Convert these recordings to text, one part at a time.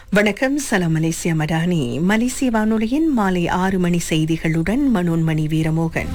வணக்கம் சலாம் மலேசியா மடானி மலேசிய வானொலியின் மாலை ஆறு மணி செய்திகளுடன் மனோன்மணி வீரமோகன்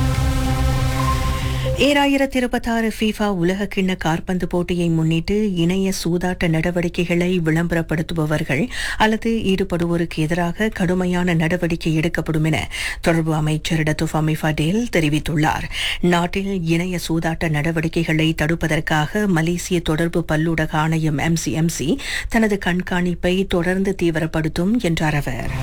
ஏழாயிரத்தி இருபத்தாறு ஃபீஃபா உலக கிண்ண காற்பந்து போட்டியை முன்னிட்டு இணைய சூதாட்ட நடவடிக்கைகளை விளம்பரப்படுத்துபவர்கள் அல்லது ஈடுபடுவோருக்கு எதிராக கடுமையான நடவடிக்கை எடுக்கப்படும் என தொடர்பு அமைச்சர் டத்துஃபாமி ஃபடேல் தெரிவித்துள்ளார் நாட்டில் இணைய சூதாட்ட நடவடிக்கைகளை தடுப்பதற்காக மலேசிய தொடர்பு பல்லூடக ஆணையம் எம்சிஎம்சி தனது கண்காணிப்பை தொடர்ந்து தீவிரப்படுத்தும் என்றார் அவர்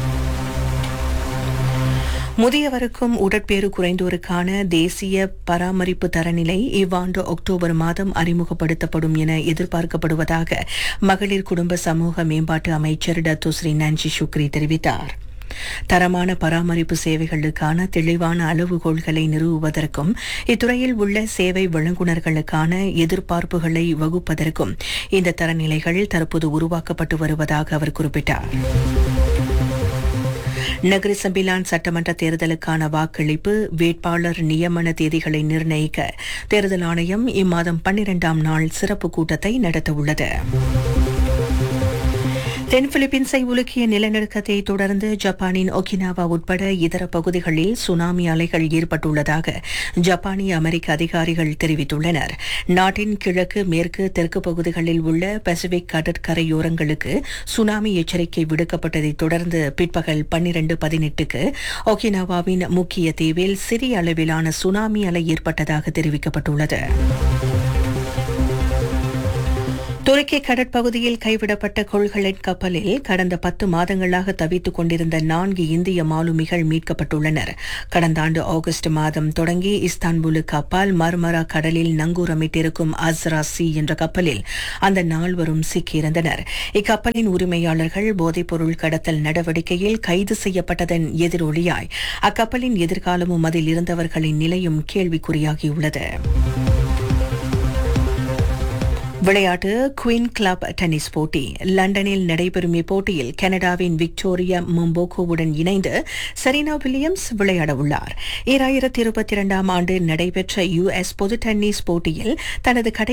முதியவருக்கும் உடற்பேறு குறைந்தோருக்கான தேசிய பராமரிப்பு தரநிலை இவ்வாண்டு அக்டோபர் மாதம் அறிமுகப்படுத்தப்படும் என எதிர்பார்க்கப்படுவதாக மகளிர் குடும்ப சமூக மேம்பாட்டு அமைச்சர் டத்து ஸ்ரீ நான்சி சுக்ரி தெரிவித்தார் தரமான பராமரிப்பு சேவைகளுக்கான தெளிவான அளவுகோல்களை நிறுவுவதற்கும் இத்துறையில் உள்ள சேவை வழங்குநர்களுக்கான எதிர்பார்ப்புகளை வகுப்பதற்கும் இந்த தரநிலைகள் தற்போது உருவாக்கப்பட்டு வருவதாக அவர் குறிப்பிட்டார் நகரி சம்பிலான் சட்டமன்ற தேர்தலுக்கான வாக்களிப்பு வேட்பாளர் நியமன தேதிகளை நிர்ணயிக்க தேர்தல் ஆணையம் இம்மாதம் பன்னிரண்டாம் நாள் சிறப்பு கூட்டத்தை நடத்தவுள்ளது தென் பிலிப்பீன்ஸை உலுக்கிய நிலநடுக்கத்தை தொடர்ந்து ஜப்பானின் ஒகினாவா உட்பட இதர பகுதிகளில் சுனாமி அலைகள் ஏற்பட்டுள்ளதாக ஜப்பானிய அமெரிக்க அதிகாரிகள் தெரிவித்துள்ளனர் நாட்டின் கிழக்கு மேற்கு தெற்கு பகுதிகளில் உள்ள பசிபிக் கடற்கரையோரங்களுக்கு சுனாமி எச்சரிக்கை விடுக்கப்பட்டதைத் தொடர்ந்து பிற்பகல் பன்னிரண்டு பதினெட்டுக்கு ஒகினாவாவின் முக்கிய தீவில் சிறிய அளவிலான சுனாமி அலை ஏற்பட்டதாக தெரிவிக்கப்பட்டுள்ளது துருக்கி கடற்பகுதியில் கைவிடப்பட்ட கொள்கலன் கப்பலில் கடந்த பத்து மாதங்களாக தவித்துக் கொண்டிருந்த நான்கு இந்திய மாலுமிகள் மீட்கப்பட்டுள்ளனர் கடந்த ஆண்டு ஆகஸ்ட் மாதம் தொடங்கி இஸ்தான்புலுக்கு அப்பால் மர்மரா கடலில் நங்கூரமிட்டிருக்கும் அஸ்ரா சி என்ற கப்பலில் அந்த நால்வரும் சிக்கியிருந்தனர் இக்கப்பலின் உரிமையாளர்கள் போதைப்பொருள் கடத்தல் நடவடிக்கையில் கைது செய்யப்பட்டதன் எதிரொலியாய் அக்கப்பலின் எதிர்காலமும் அதில் இருந்தவர்களின் நிலையும் கேள்விக்குறியாகியுள்ளது விளையாட்டு குயின் கிளப் டென்னிஸ் போட்டி லண்டனில் நடைபெறும் இப்போட்டியில் கனடாவின் விக்டோரியா மும்போகோவுடன் இணைந்து செரீனா வில்லியம்ஸ் விளையாட உள்ளார் ஈராயிரத்தி இருபத்தி இரண்டாம் ஆண்டு நடைபெற்ற யுஎஸ் பொது டென்னிஸ் போட்டியில் தனது கடை